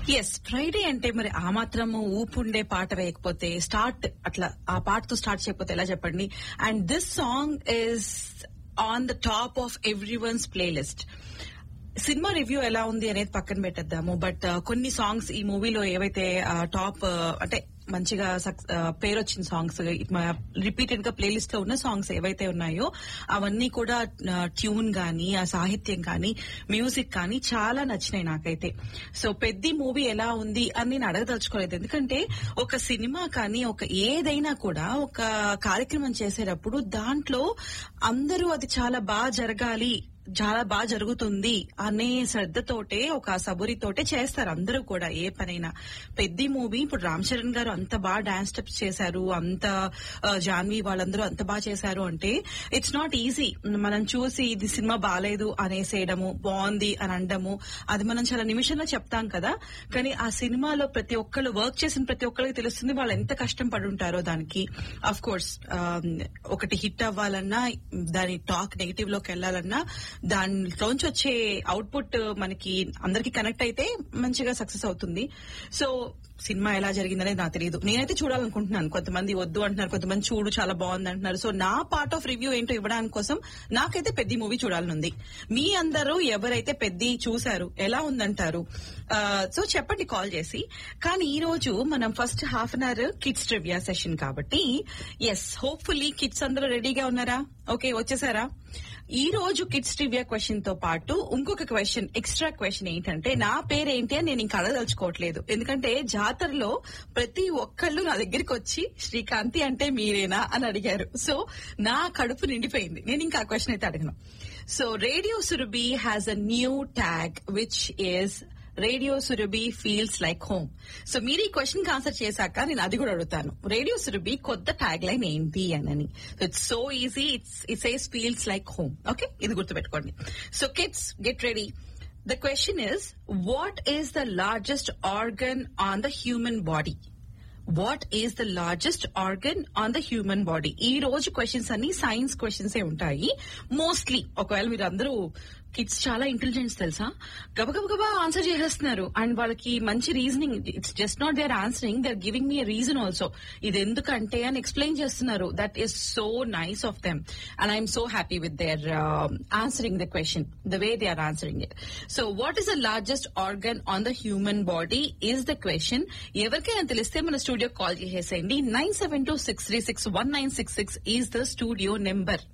yes Friday అంటే మరి ఆ మాత్రము ఊపుండే పాట వేయకపోతే స్టార్ట్ అట్లా ఆ పాటతో స్టార్ట్ చేయకపోతే ఎలా చెప్పండి and this song is on the top of everyone's playlist సినిమా రివ్యూ ఎలా ఉంది అనేది పక్కన పెట్టేద్దాము బట్ కొన్ని సాంగ్స్ ఈ మూవీలో ఏవైతే టాప్ అంటే మంచిగా పేరు వచ్చిన సాంగ్స్ రిపీటెడ్ గా ప్లేలిస్ట్ లో ఉన్న సాంగ్స్ ఏవైతే ఉన్నాయో అవన్నీ కూడా ట్యూన్ గానీ ఆ సాహిత్యం కానీ మ్యూజిక్ కానీ చాలా నచ్చినాయి నాకైతే సో పెద్ద మూవీ ఎలా ఉంది అని నేను అడగదలుచుకోలేదు ఎందుకంటే ఒక సినిమా కానీ ఒక ఏదైనా కూడా ఒక కార్యక్రమం చేసేటప్పుడు దాంట్లో అందరూ అది చాలా బాగా జరగాలి చాలా బాగా జరుగుతుంది అనే శ్రద్ధతోటే ఒక సబురితోటే చేస్తారు అందరూ కూడా ఏ పనైనా పెద్ద మూవీ ఇప్పుడు రామ్ చరణ్ గారు అంత బాగా డాన్స్ స్టెప్స్ చేశారు అంత జాన్వి వాళ్ళందరూ అంత బాగా చేశారు అంటే ఇట్స్ నాట్ ఈజీ మనం చూసి ఇది సినిమా బాగాలేదు అనేసేయడము బాగుంది అని అనడము అది మనం చాలా నిమిషంలో చెప్తాం కదా కానీ ఆ సినిమాలో ప్రతి ఒక్కళ్ళు వర్క్ చేసిన ప్రతి ఒక్కరికి తెలుస్తుంది వాళ్ళు ఎంత కష్టం పడి ఉంటారో దానికి అఫ్ కోర్స్ ఒకటి హిట్ అవ్వాలన్నా దాని టాక్ నెగిటివ్ లోకి వెళ్లాలన్నా దానిలోంచి వచ్చే అవుట్పుట్ మనకి అందరికి కనెక్ట్ అయితే మంచిగా సక్సెస్ అవుతుంది సో సినిమా ఎలా జరిగిందనేది నాకు తెలియదు నేనైతే చూడాలనుకుంటున్నాను కొంతమంది వద్దు అంటున్నారు కొంతమంది చూడు చాలా బాగుంది అంటున్నారు సో నా పార్ట్ ఆఫ్ రివ్యూ ఏంటో ఇవ్వడానికి కోసం నాకైతే పెద్ద మూవీ చూడాలనుంది మీ అందరూ ఎవరైతే పెద్ద చూశారు ఎలా ఉందంటారు సో చెప్పండి కాల్ చేసి కానీ ఈ రోజు మనం first half an hour kids trivia session కాబట్టి ఎస్ హోప్ఫుల్లీ కిడ్స్ అందరూ రెడీగా ఉన్నారా ఓకే వచ్చేసారా ఈ రోజు కిడ్స్ ట్రివియా క్వశ్చన్ తో పాటు ఇంకొక క్వశ్చన్ ఎక్స్ట్రా క్వశ్చన్ ఏంటంటే నా పేరేంటి అని నేను ఇంకా అడగదలుచుకోవట్లేదు ఎందుకంటే జాతరలో ప్రతి ఒక్కళ్ళు నా దగ్గరికి వచ్చి శ్రీకాంతి అంటే మీరేనా అని అడిగారు సో నా కడుపు నిండిపోయింది నేను ఇంకా ఆ క్వశ్చన్ అయితే అడగను so radio Surabhi has a new tag which is radio Surabhi feels like home so మీరు ఈ క్వశ్చన్ ఆన్సర్ చేశాక నేను అది కూడా అడుగుతాను రేడియో సురభి కొత్త ట్యాగ్ లైన్ ఏంటి అని it's so easy it's it's as feels like home okay ఇది గుర్తుపెట్టుకోండి so kids get ready the question is what is the largest organ on the human body what is the largest organ on the human body ఈ రోజు questions అన్ని science questions ఏ ఉంటాయి mostly ఒకవేళ మీరు అందరూ kids చాలా ఇంటెలిజెన్స్ తెలుసా గబగబగబా answer చేసేస్తున్నారు అండ్ వాళ్ళకి మంచి reasoning it's just not their answering they're giving me reason also ఇది ఎందుకంటే అని ఎక్స్ప్లెయిన్ చేస్తున్నారు that is so nice of them and I'm so happy with their answering the question the way they are answering it so what is the largest organ on the human body is the question ఎవరికైనా తెలిస్తే మన studio call చేసేయండి nine seven two six three six one nine six six is the studio number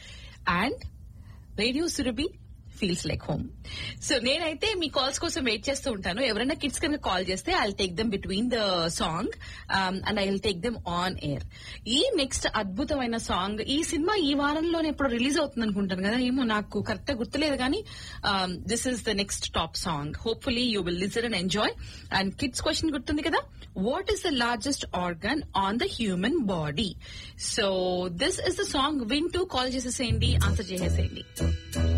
and radio Surabhi feels like home so నేనైతే మీ calls కోసం wait చేస్తూ ఉంటాను ఎవరైనా కిడ్స్ కనుక కాల్ చేస్తే I take them between the song and I will take them on air ఈ next అద్భుతమైన సాంగ్ ఈ సినిమా ఈ వారంలోనే ఎప్పుడు రిలీజ్ అవుతుంది అనుకుంటాను కదా ఏమో నాకు కరెక్ట్ గా గుర్తులేదు కానీ this is the next top song hopefully you will listen and enjoy and kids question గుర్తుంది కదా what is the largest organ on the human body so this is the song విన్ టు కాల్ చేసేసేయండి answer చేసేసేయండి